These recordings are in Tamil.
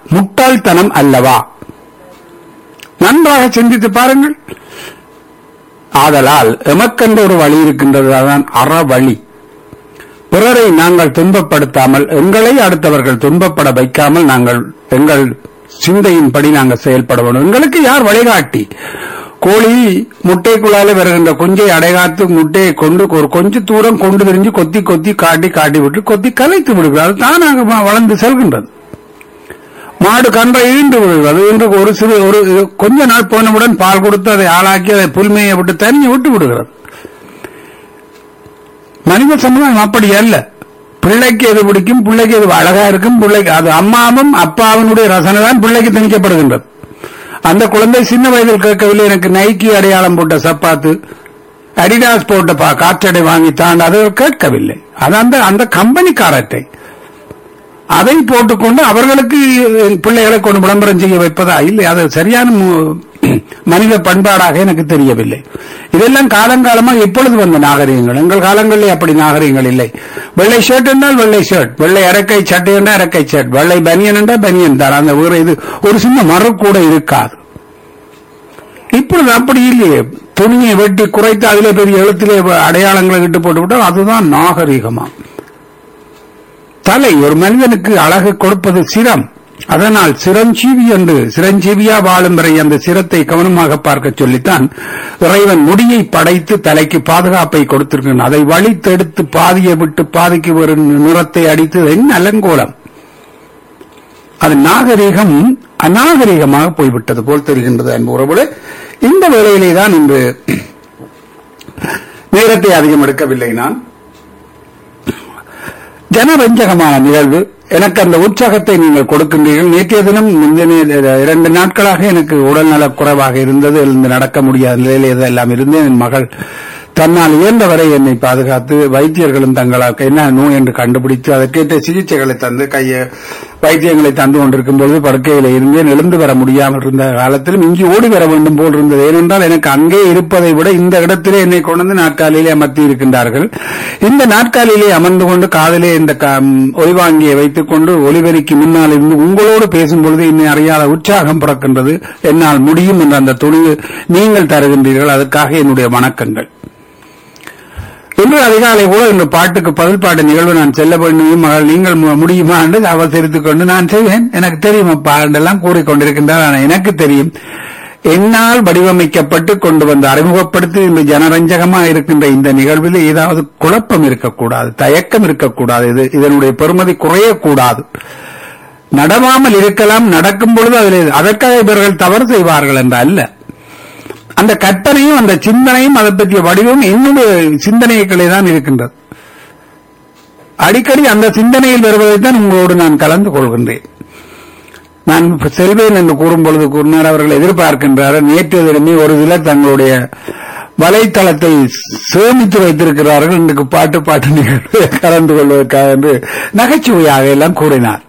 முட்டாள்தனம் அல்லவா நன்றாக சிந்தித்து பாருங்கள் ஆதலால் எமக்கென்ற ஒரு வழி இருக்கின்றது அதான் அறவழி பிறரை நாங்கள் துன்பப்படுத்தாமல் எங்களை அடுத்தவர்கள் துன்பப்பட வைக்காமல் நாங்கள் எங்கள் சிந்தையின்படி நாங்கள் செயல்பட வேண்டும் எங்களுக்கு யார் வழிகாட்டி கோழி முட்டைக்குள்ளால வருகின்ற குஞ்சை அடைகாத்து முட்டையை கொண்டு ஒரு கொஞ்ச தூரம் கொண்டு விரிஞ்சு கொத்தி கொத்தி காட்டி காட்டி விட்டு கொத்தி கலைத்து விடுகிறது அது தானாக வ- வளர்ந்து செல்கின்றது மாடு கன்றை ஈண்டு விடுகிறது இன்று ஒரு சிறு ஒரு கொஞ்ச நாள் போனவுடன் பால் கொடுத்து அதை ஆளாக்கி அதை புல்மையை விட்டு தனியை விட்டு விடுகிறது மனித சமுதாயம் அப்படி அல்ல பிள்ளைக்கு எது பிடிக்கும் பிள்ளைக்கு எது அழகா இருக்கும் பிள்ளைக்கு அது அம்மாவும் அப்பாவினுடைய ரசனை தான் பிள்ளைக்கு திணிக்கப்படுகின்றது அந்த குழந்தை சின்ன வயதில் கேட்கவில்லை எனக்கு நைக்கி அடையாளம் போட்ட சப்பாத்து அடிடாஸ் போட்ட பா- காற்றடை வாங்கி தாண்ட அது கேட்கவில்லை அது அந்த அந்த கம்பெனிக்காரத்தை அதை போட்டுக்கொண்டு அவர்களுக்கு பிள்ளைகளை கொண்டு விளம்பரம் செய்ய வைப்பதா இல்லை அது சரியான மு- மனித பண்பாடாக எனக்கு தெரியவில்லை இதெல்லாம் காலங்காலமா இப்பொழுது வந்த நாகரிகங்கள் எங்கள் காலங்களிலே அப்படி நாகரிகங்கள் இல்லை வெள்ளை ஷர்ட் என்றால் வெள்ளை ஷர்ட் வெள்ளை இறக்கை சட்டை என்றால் இறக்கை ஷர்ட் வெள்ளை பனியன் என்றால் பனியன் தான் அந்த வேற இது ஒரு சின்ன மரம் கூட இருக்காது இப்பொழுது அப்படி இல்லையே துணியை வெட்டி குறைத்து அதிலே பெரிய எழுத்திலே அடையாளங்களை இட்டு போட்டு விட்டால் அதுதான் நாகரிகமா தலை ஒரு மனிதனுக்கு அழகு கொடுப்பது சிரம் அதனால் சிரஞ்சீவி என்று சிரஞ்சீவியா வாழும் வரை அந்த சிரத்தை கவனமாக பார்க்க சொல்லித்தான் இறைவன் முடியை படைத்து தலைக்கு பாதுகாப்பை கொடுத்திருக்கிறான் அதை வழித்தெடுத்து பாதியை விட்டு பாதிக்கு ஒரு நிறத்தை அடித்து என்ன அலங்கோலம் அது நாகரிகம் அநாகரிகமாக போய்விட்டது போல் தெரிகின்றது அன்பு உறவுகளே இந்த வேளையிலே தான் இன்று நேரத்தை அதிகம் எடுக்கவில்லை நான் ஜனரஞ்சகமான நிகழ்வு எனக்கு அந்த உற்சாகத்தை நீங்கள் கொடுக்கின்றீர்கள் நேற்றைய தினம் முந்தின இரண்டு நாட்களாக எனக்கு உடல்நலக் குறைவாக இருந்தது எழுந்து நடக்க முடியாத நிலையில் இதெல்லாம் இருந்தேன் என் மகள் தன்னால் இயன்றவரை என்னை பாதுகாத்து வைத்தியர்களும் தங்களுக்கு என்ன நோய் என்று கண்டுபிடித்து அதற்கேற்ற சிகிச்சைகளை தந்து கைய வைத்தியங்களை தந்து கொண்டிருக்கும் பொழுது படுக்கையில் இருந்தேன் எழுந்து வர முடியாமல் இருந்த காலத்திலும் இங்கு ஓடி வர வேண்டும் போல் இருந்தது ஏனென்றால் எனக்கு அங்கே இருப்பதை விட இந்த இடத்திலே என்னை கொண்டு வந்து நாற்காலியிலே அமர்த்தி இருக்கின்றார்கள் இந்த நாற்காலியிலே அமர்ந்து கொண்டு காதிலே இந்த க- ம், ஒலிவாங்கியை வைத்துக் கொண்டு ஒலிபெருக்கி முன்னால் இருந்து உங்களோடு பேசும் பொழுது இன்னும் அறியாத உற்சாகம் பிறக்கின்றது என்னால் முடியும் என்ற அந்த துணிவு நீங்கள் தருகின்றீர்கள் அதற்காக என்னுடைய வணக்கங்கள் இன்று அதிகாலை கூட இந்த பாட்டுக்கு பதில் பாட்டு நிகழ்வு நான் செல்ல வேண்டும் மகள் நீங்கள் மு- முடியுமா என்று அவர் தெரிவித்துக் கொண்டு நான் செய்வேன் எனக்கு தெரியும் அப்பா என்றெல்லாம் கூறிக்கொண்டிருக்கின்றார் ஆனால் எனக்கு தெரியும் என்னால் வடிவமைக்கப்பட்டு கொண்டு வந்து அறிமுகப்படுத்தி இந்த ஜனரஞ்சகமா இருக்கின்ற இந்த நிகழ்வில் ஏதாவது குழப்பம் இருக்கக்கூடாது தயக்கம் இருக்கக்கூடாது இது இதனுடைய பெருமதி குறையக்கூடாது நடவாமல் இருக்கலாம் நடக்கும் பொழுது அதில் அதற்காக இவர்கள் தவறு செய்வார்கள் என்ற அல்ல அந்த கற்பனையும் அந்த சிந்தனையும் அதை பற்றிய வடிவம் என்னுடைய சிந்தனைகளே தான் இருக்கின்றது அடிக்கடி அந்த சிந்தனையில் வருவதைத்தான் உங்களோடு நான் கலந்து கொள்கின்றேன் நான் இப்ப செல்வேன் என்று கூறும் பொழுது கூறினார் அவர்கள் எதிர்பார்க்கின்றார்கள் நேற்று தினமே ஒரு சிலர் தங்களுடைய வலைத்தளத்தை சேமித்து வைத்திருக்கிறார்கள் இன்றைக்கு பாட்டு பாட்டு நிகழ்வு கலந்து கொள்வதற்காக என்று நகைச்சுவையாக எல்லாம் கூறினார்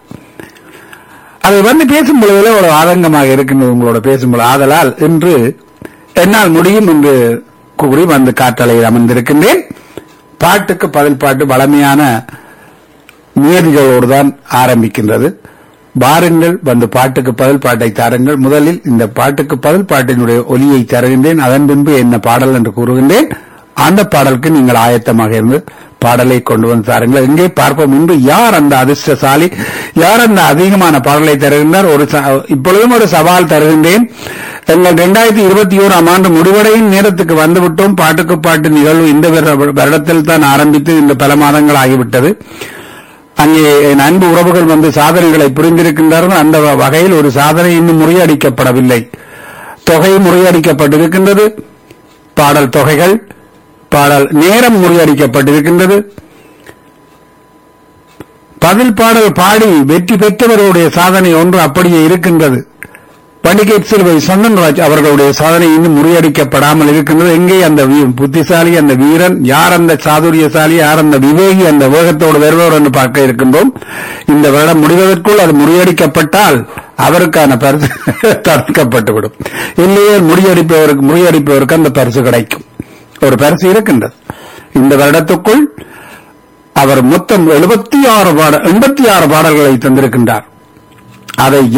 அதை வந்து பேசும் பொழுதுல ஒரு ஆதங்கமாக இருக்கின்றது உங்களோட பேசும்போது ஆதலால் இன்று என்னால் முடியும் என்று கூறி வந்து காற்றலையில் அமர்ந்திருக்கின்றேன் பாட்டுக்கு பதில் பாட்டு வளமையான நியதிகளோடு தான் ஆரம்பிக்கின்றது வாருங்கள் வந்து பாட்டுக்கு பதில் பாட்டை தாருங்கள் முதலில் இந்த பாட்டுக்கு பதில் பாட்டினுடைய ஒலியை தருகின்றேன் அதன் பின்பு என்ன பாடல் என்று கூறுகின்றேன் அந்த பாடலுக்கு நீங்கள் ஆயத்தமாக இருந்து பாடலை கொண்டு வந்து தாருங்கள் எங்கே பார்ப்போம் இன்று யார் அந்த அதிர்ஷ்டசாலி யார் அந்த அதிகமான பாடலை தருகின்றார் ஒரு ச- இப்பொழுதும் ஒரு சவால் தருகின்றேன் எங்கள் இரண்டாயிரத்தி இருபத்தி ஓராம் ஆண்டு முடிவடையும் நேரத்துக்கு வந்துவிட்டோம் பாட்டுக்கு பாட்டு நிகழ்வு இந்த வருட- வருடத்தில் தான் ஆரம்பித்து இந்த பல மாதங்கள் ஆகிவிட்டது அங்கே என் அன்பு உறவுகள் வந்து சாதனைகளை புரிந்திருக்கின்றார்கள் அந்த வ- வகையில் ஒரு சாதனை இன்னும் முறியடிக்கப்படவில்லை தொகை முறியடிக்கப்பட்டிருக்கின்றது பாடல் தொகைகள் பாடல் நேரம் முறியடிக்கப்பட்டிருக்கின்றது பதில் பாடல் பாடி வெற்றி பெற்றவருடைய சாதனை ஒன்று அப்படியே இருக்கின்றது பண்டிகை சிறுவை சந்தன்ராஜ் அவர்களுடைய சாதனை இன்னும் முறியடிக்கப்படாமல் இருக்கின்றது எங்கே அந்த வீ- புத்திசாலி அந்த வீரன் யார் அந்த சாதுரியசாலி யார் அந்த விவேகி அந்த வேகத்தோடு வருபவர் என்று பார்க்க இருக்கின்றோம் இந்த வருடம் முடிவதற்குள் அது முறியடிக்கப்பட்டால் அவருக்கான பரிசு தடுக்கப்பட்டுவிடும் இல்லையே முறியடிப்பவருக்கு முறியடிப்பவருக்கு அந்த பரிசு கிடைக்கும் ஒரு பரிசு இருக்கின்றது இந்த வருடத்துக்குள் அவர் மொத்தம் எழுபத்தி ஆறு பாடல் எண்பத்தி ஆறு பாடல்களை தந்திருக்கின்றார் அதை